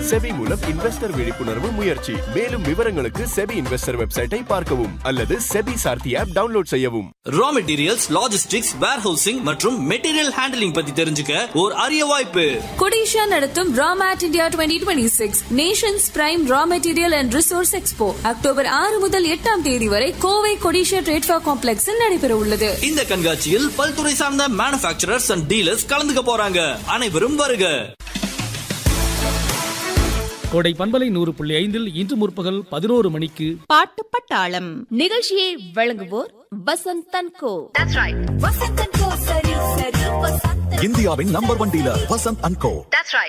SEBI மூலம் investor விழிப்புணர்வு முயற்சி மேலும் விவரங்களுக்கு செபி இன்வெஸ்டர் வெப்சைட்டை பார்க்கவும் அல்லது செபி சார்த்தி ஆப் டவுன்லோட் செய்யவும் ரா மெட்டீரியல்ஸ் லாஜிஸ்டிக்ஸ் வேர்ஹவுசிங் மற்றும் மெட்டீரியல் ஹேண்டலிங் பத்தி தெரிஞ்சுக்க ஒரு அரிய வாய்ப்பு கொடிஷா நடத்தும் ராமேட் India twenty twenty six nations prime raw material and resource expo October ஆறு முதல் எட்டாம் தேதி வரை கோவை கொடிஷா ட்ரேட்ஃபா காம்ப்ளெக்ஸில் நடைபெற உள்ளது இந்த கண்காட்சியில் பல்துறை சார்ந்த மேனுபேக்சரர்ஸ் அண்ட் டீலர்ஸ் கலந்துக்க போறாங்க அனைவரும் வருக கோடை பண்பலை நூறு புள்ளி ஐந்தில் இன்று முற்பகல் பதினோரு மணிக்கு பாட்டு பட்டாளம் நிகழ்ச்சியை வழங்குவோர் வசந்த் தன்கோ இந்தியாவின் number one dealer Vasanth and co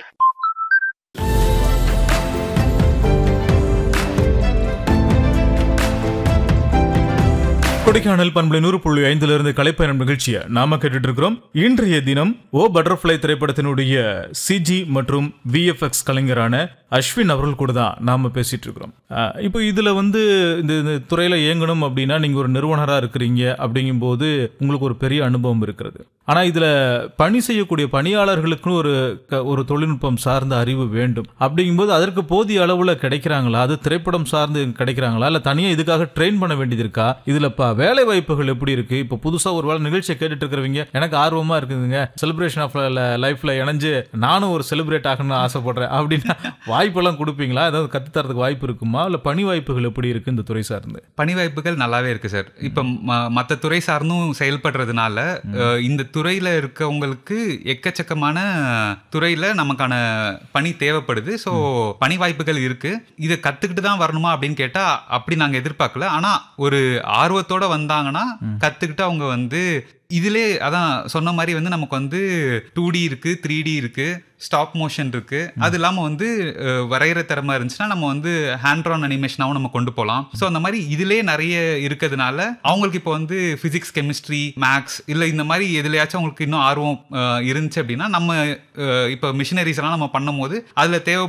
Kodaikanal பண்பலை நூறு புள்ளி ஐந்திலிருந்து கலைப்பயணம் நிகழ்ச்சியை நாம கேட்டுட்டு இருக்கிறோம் இன்றைய தினம் ஓ பட்டர்ஃப்ளை திரைப்படத்தினுடைய சிஜி மற்றும் விஎஃப்எக்ஸ் கலைஞரான அஸ்வின் அவர்கள் கூட தான் நாம பேசிட்டு இருக்கிறோம் அஹ், இப்போ இதுல வந்து இந்த இந்த துறையில இயங்கணும் அப்படின்னா நீங்க ஒரு நிறுவனரா இருக்கிறீங்க அப்படிங்கும்போது உங்களுக்கு ஒரு பெரிய அனுபவம் இருக்கிறது ஆனா இதுல பணி செய்யக்கூடிய பணியாளர்களுக்குன்னு ஒரு க- ஒரு தொழில்நுட்பம் சார்ந்த அறிவு வேண்டும் அப்படிங்கும்போது அதற்கு போதிய அளவுல கிடைக்கிறாங்களா அது திரைப்படம் சார்ந்து கிடைக்கிறாங்களா இல்ல தனியா இதுக்காக ட்ரெயின் பண்ண வேண்டியது இருக்கா இதுல ப- வேலை வாய்ப்புகள் எப்படி இருக்கு இப்போ புதுசா ஒரு வேளை நிகழ்ச்சியை கேட்டுட்டு இருக்கிறவங்க எனக்கு ஆர்வமா இருக்குதுங்க செலிப்ரேஷன் ஆஃப் லைஃப்ல இணைஞ்சு நானும் ஒரு செலிப்ரேட் ஆகணும்னு ஆசைப்படுறேன் அப்படின்னா வாய்ப்பெல்லாம் கொடுப்பீங்களா ஏதாவது கத்து தரதுக்கு வாய்ப்பு இருக்குமா இல்ல பணி வாய்ப்புகள் எப்படி இருக்கு இந்த துறை சார்ந்து பணி வாய்ப்புகள் நல்லாவே இருக்கு சார் இப்போ மற்ற துறை சார்ந்தும் செயல்படுறதுனால அஹ், இந்த துறையில இருக்கவங்களுக்கு எக்கச்சக்கமான துறையில நமக்கான பணி தேவைப்படுது ஸோ பணி வாய்ப்புகள் இருக்கு இதை கத்துக்கிட்டு தான் வரணுமா அப்படின்னு கேட்டா அப்படி நாங்க எதிர்பார்க்கல ஆனா ஒரு ஆர்வத்தோட வந்தாங்கன்னா கத்துக்கிட்டு அவங்க வந்து இதிலே அதான் சொன்ன மாதிரி வந்து நமக்கு வந்து டூ டி இருக்கு த்ரீ டி இருக்கு ஸ்டாப் மோஷன் இருக்கு அது இல்லாம வந்து அஹ், வரைகிற திறமை இருந்துச்சுன்னா நம்ம வந்து ஹேண்ட் ஆன் அனிமேஷனாகவும் நம்ம கொண்டு போகலாம் ஸோ அந்த மாதிரி இதிலே நிறைய இருக்கிறதுனால அவங்களுக்கு இப்போ வந்து பிசிக்ஸ் கெமிஸ்ட்ரி மேக்ஸ் இல்லை இந்த மாதிரி எதுலையாச்சும் அவங்களுக்கு இன்னும் ஆர்வம் அஹ், இருந்துச்சு அப்படின்னா நம்ம அஹ், இப்போ மிஷினரிஸ் எல்லாம் நம்ம பண்ணும்போது அதில் தேவை